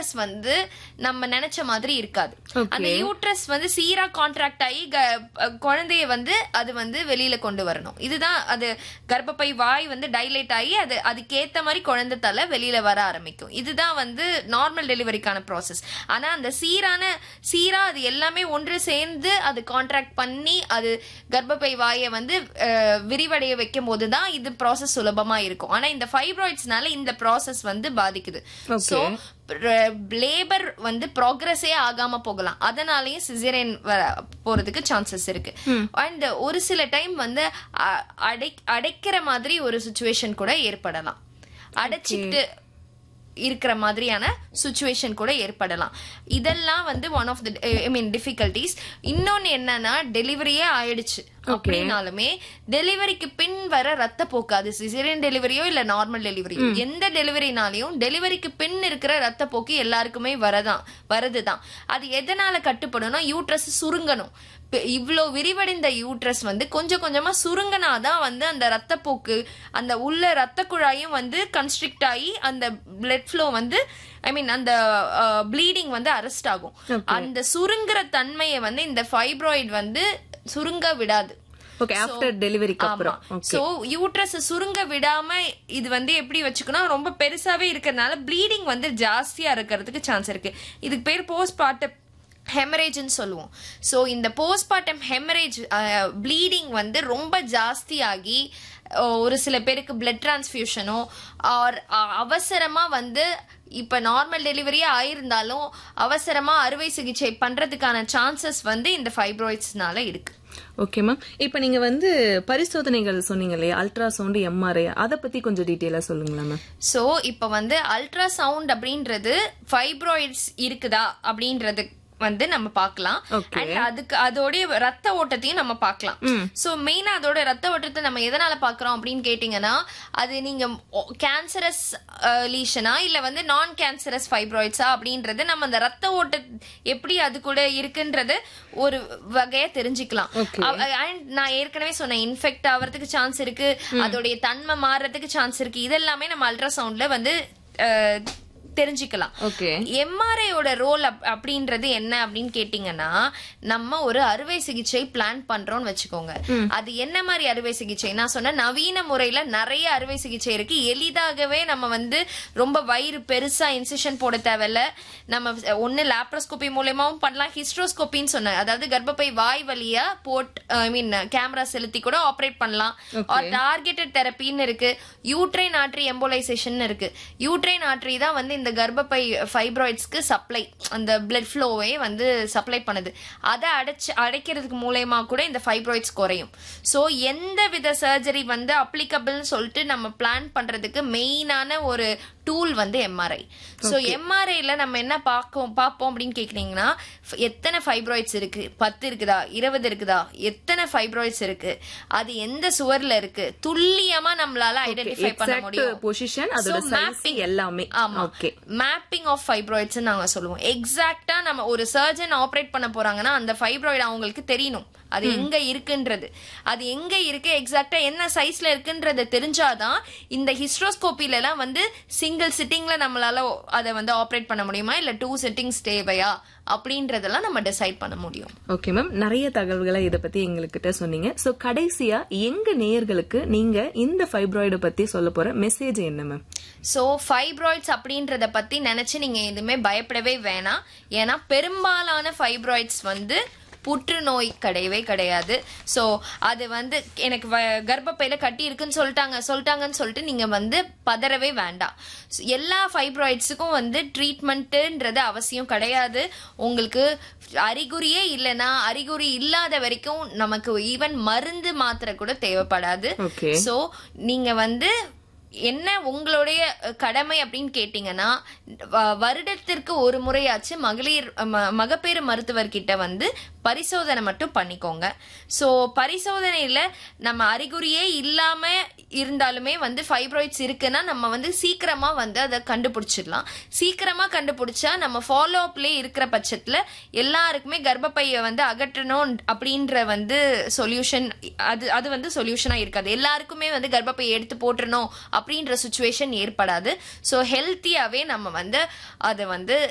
Uterus வந்து நம்ம நினைச்ச மாதிரி இருக்காது Okay. அந்த யூட்ரஸ் வந்து சீரா கான்ட்ராக்ட் ஆகி க- அஹ் குழந்தைய வந்து அது வந்து வெளியில கொண்டு வரணும் இதுதான் அது கர்ப்பப்பை வாய் வந்து டைலேட் ஆகி அது அதுக்கேத்த மாதிரி குழந்தை தலை வெளியில வர ஆரம்பிக்கும் இதுதான் வந்து நார்மல் டெலிவரிக்கான ப்ராசஸ் ஆனா அந்த சீரான சீரா அது எல்லாமே ஒன்று சேர்ந்து அது கான்ட்ராக்ட் பண்ணி அது கர்ப்பப்பை வாயை வந்து அஹ், விரிவடைய வைக்கும் போதுதான் இது ப்ராசஸ் சுலபமா இருக்கும் ஆனா இந்த ஃபைப்ராய்ட்ஸ்னால இந்த ப்ராசஸ் வந்து பாதிக்குது Okay. சோ லேபர் வந்து ப்ராக்ரஸே ஆகாம போகலாம் அதனாலயும் சிசேரியன் போறதுக்கு சான்சஸ் இருக்கு அண்ட் ஒரு சில டைம் வந்து அ- அடை அடைக்கிற மாதிரி ஒரு சுச்சுவேஷன் கூட ஏற்படலாம் அடைச்சிட்டு இருக்கிற மாதிரியான சுச்சுவேஷன் கூட ஏற்படலாம் இதெல்லாம் வந்து one of the I mean difficulties இன்னொன்னு என்னன்னா டெலிவரியே ஆயிடுச்சு அப்படின்னாலுமே டெலிவரிக்கு பின் வர ரத்த போக்கு அது சிசேரியன் டெலிவரியோ இல்ல நார்மல் டெலிவரியோ எந்த டெலிவரினாலையும் டெலிவரிக்கு பின் இருக்கிற ரத்த போக்கு எல்லாருக்குமே வரதான் வருதுதான் அது எதனால கட்டுப்படும்னா யூட்ரஸ் சுருங்கணும் இப்ப இவ்ளோ விரிவடைந்த யூட்ரஸ் வந்து கொஞ்சம் கொஞ்சமா சுருங்கினாதான் வந்து அந்த ரத்தப்போக்கு அந்த உள்ள ரத்த குழாயும் வந்து கன்ஸ்ட்ரிக்ட் ஆகி அந்த பிளட் ஃப்ளோ வந்து ஐ மீன் அந்த ப்ளீடிங் வந்து அரெஸ்ட் ஆகும் அந்த சுருங்குற தன்மையை வந்து இந்த ஃபைப்ராய்டு வந்து சுருங்க விடாது ஓகே ஆஃப்டர் டெலிவரிக்கு அப்புறம் சோ யூட்ரஸ் சுருங்க விடாம இது வந்து எப்படி வச்சுக்கணும் ரொம்ப பெருசாவே இருக்கறனால ப்ளீடிங் வந்து ஜாஸ்தியா இருக்கிறதுக்கு சான்ஸ் இருக்கு இதுக்கு பேர் போஸ்ட் பார்ட்டம் ஹெமரேஜ்னு சொல்லுவோம் ஸோ இந்த போஸ்ட்மார்ட்டம் ஹெமரேஜ் ப்ளீடிங் வந்து ரொம்ப ஜாஸ்தியாகி அஹ், ஒரு சில பேருக்கு பிளட் டிரான்ஸ்ஃபியூஷனோ ஆர் அவசரமா வந்து இப்ப நார்மல் டெலிவரியே ஆயிருந்தாலும் அவசரமா அறுவை சிகிச்சை பண்றதுக்கான சான்சஸ் வந்து இந்த ஃபைப்ராய்ட்ஸ்னால இருக்கு ஓகே மேம் இப்போ நீங்க வந்து பரிசோதனைகள் சொன்னீங்க இல்லையா அல்ட்ராசவுண்ட் எம்ஆர்ஐ அதை பத்தி கொஞ்சம் டீட்டெயிலா சொல்லுங்களேன் மேம் சோ இப்ப வந்து அல்ட்ராசவுண்ட் அப்படின்றது ஃபைப்ராய்ட்ஸ் இருக்குதா அப்படின்றது வந்து நம்ம பார்க்கலாம் Okay. அண்ட் அதுக்கு அதோடைய ரத்த ஓட்டத்தையும் நம்ம பார்க்கலாம் சோ மெயினா அதோட ரத்த ஓட்டத்தை நம்ம எதனால பாக்குறோம் அப்படின்னு கேட்டீங்கன்னா அது நீங்க கேன்சரஸ் லீஷனா இல்ல வந்து நான் கேன்சரஸ் ஃபைப்ராய்ட்ஸா அப்படின்றது நம்ம அந்த ரத்த ஓட்ட எப்படி அது கூட இருக்குன்றது ஒரு வகையா தெரிஞ்சுக்கலாம் அண்ட் நான் ஏற்கனவே சொன்னேன் இன்ஃபெக்ட் ஆகிறதுக்கு சான்ஸ் இருக்கு அதோடைய தன்மை மாறுறதுக்கு சான்ஸ் இருக்கு இதெல்லாமே நம்ம அல்ட்ராசவுண்ட்ல வந்து அஹ், தெரிஞ்சுக்கலாம் ஓகே எம்ஆர்ஐயோட ரோல் அப்படின்றது என்ன அப்படின்னு கேட்டீங்கன்னா நம்ம ஒரு அறுவை சிகிச்சை பிளான் பண்றோம்னு வச்சுக்கோங்க அது என்ன மாதிரி அறுவை சிகிச்சை நான் சொன்ன நவீன முறையில நிறைய அறுவை சிகிச்சை இருக்கு எளிதாகவே நம்ம வந்து ரொம்ப வயிறு பெருசா இன்சிஷன் போட தேவையில்ல நம்ம ஒன்னு லாப்ரோஸ்கோபி மூலியமாவும் பண்ணலாம் ஹிஸ்ட்ரோஸ்கோபின்னு சொன்னேன் அதாவது கர்ப்பப்பை வாய் வழியா போட் ஐ மீன் கேமரா செலுத்தி கூட ஆப்ரேட் பண்ணலாம் டார்கெட்டட் தெரப்பின்னு இருக்கு யூட்ரைன் ஆட்ரி எம்போலைசேஷன் இருக்கு யூட்ரைன் ஆட்ரி தான் வந்து இந்த கர்ப்பப்பை ஃபைப்ராய்ட்ஸ்க்கு சப்ளை அந்த பிளட் ஃப்ளோவே வந்து சப்ளை பண்ணுது அதை அடைச்சு அடைக்கிறதுக்கு மூலயமா கூட இந்த ஃபைப்ராய்ட்ஸ் குறையும் ஸோ எந்த வித சர்ஜரி வந்து அப்ளிகபிள்னு சொல்லிட்டு நம்ம பிளான் பண்றதுக்கு மெயினான ஒரு டூல் வந்து எம்ஆர்ஐ ஸோ எம்ஆர்ஐல நம்ம என்ன பார்க்கும் பார்ப்போம் அப்படின்னு கேக்குறீங்கன்னா ஃப- எத்தனை ஃபைப்ராய்ட்ஸ் இருக்கு பத்து இருக்குதா இருபது இருக்குதா எத்தனை ஃபைப்ராய்ட்ஸ் இருக்கு அது எந்த சுவர்ல இருக்கு துல்லியமா நம்மளால ஐடென்டிஃபை பண்ண எக்ஸாக்ட் முடியும் பொசிஷன் அதோட So, சைஸ் mapping. எல்லாமே ஆமா ஓகே மேப்பிங் ஆஃப் ஃபைப்ராய்ட்ஸ் நாங்க சொல்லுவோம் எக்ஸாக்ட்டா நம்ம ஒரு சர்ஜன் ஆபரேட் பண்ண போறாங்கன்னா அந்த ஃபைப்ராய்டு அவங்களுக்கு தெரியணும் அது எங்க இருக்குன்றது அது எங்க இருக்கு எக்ஸாக்ட்டா என்ன சைஸ்ல இருக்குன்றது தெரிஞ்சாதான் இந்த ஹிஸ்ட்ரோஸ்கோப்பில எல்லாம் வந்து சிங்கிள் சிட்டிங்ல நம்மளால அதை வந்து ஆபரேட் பண்ண முடியுமா இல்ல டூ சிட்டிங்ஸ் தேவையா அப்படின்றதெல்லாம் நம்ம டிசைட் பண்ண முடியும் ஓகே மேம் நிறைய தகவல்களை இத பத்தி எங்ககிட்ட சொன்னீங்க சோ கடைசியா எங்க நேயர்களுக்கு நீங்க இந்த ஃபைப்ராய்ட பத்தி சொல்ல போற மெசேஜ் என்ன மேம் ஸோ ஃபைப்ராய்ட்ஸ் அப்படின்றத பத்தி நினைச்சு நீங்க எதுவுமே பயப்படவே வேணாம் ஏன்னா பெரும்பாலான ஃபைப்ராய்ட்ஸ் வந்து புற்றுநோய் கிடையவே கிடையாது ஸோ அது வந்து எனக்கு வ- கர்ப்பப்பையில கட்டி இருக்குன்னு சொல்லிட்டாங்க சொல்லிட்டாங்கன்னு சொல்லிட்டு நீங்க வந்து பதறவே வேண்டாம் So, எல்லா ஃபைப்ராய்ட்ஸுக்கும் வந்து ட்ரீட்மெண்ட்டுன்றது அவசியம் கிடையாது உங்களுக்கு அறிகுறியே இல்லைன்னா அறிகுறி இல்லாத வரைக்கும் நமக்கு ஈவன் மருந்து மாத்திரை கூட தேவைப்படாது ஓகே சோ நீங்க வந்து என்ன உங்களுடைய அஹ், கடமை அப்படின்னு கேட்டீங்கன்னா வ- வருடத்திற்கு ஒரு முறையாச்சு மகளிர் ம- மகப்பேறு மருத்துவர்கிட்ட வந்து பரிசோதனை மட்டும் பண்ணிக்கோங்க சோ பரிசோதனையில நம்ம அறிகுறியே இல்லாம இருந்தாலுமே வந்து ஃபைப்ராய்ட்ஸ் இருக்குன்னா நம்ம வந்து சீக்கிரமா வந்து அதை கண்டுபிடிச்சிடலாம் சீக்கிரமா கண்டுபிடிச்சா நம்ம ஃபாலோ அப்லயே இருக்கிற பட்சத்துல எல்லாருக்குமே கர்ப்பப்பையை வந்து அகற்றணும் அப்படின்ற வந்து சொல்யூஷன் அது அது வந்து சொல்யூஷனா இருக்காது எல்லாருக்குமே வந்து கர்ப்பப்பையை எடுத்து போட்டுறணும் அப்படின்ற சுச்சுவேஷன் ஏற்படாது ஸோ ஹெல்த்தியாவே நம்ம வந்து அதை வந்து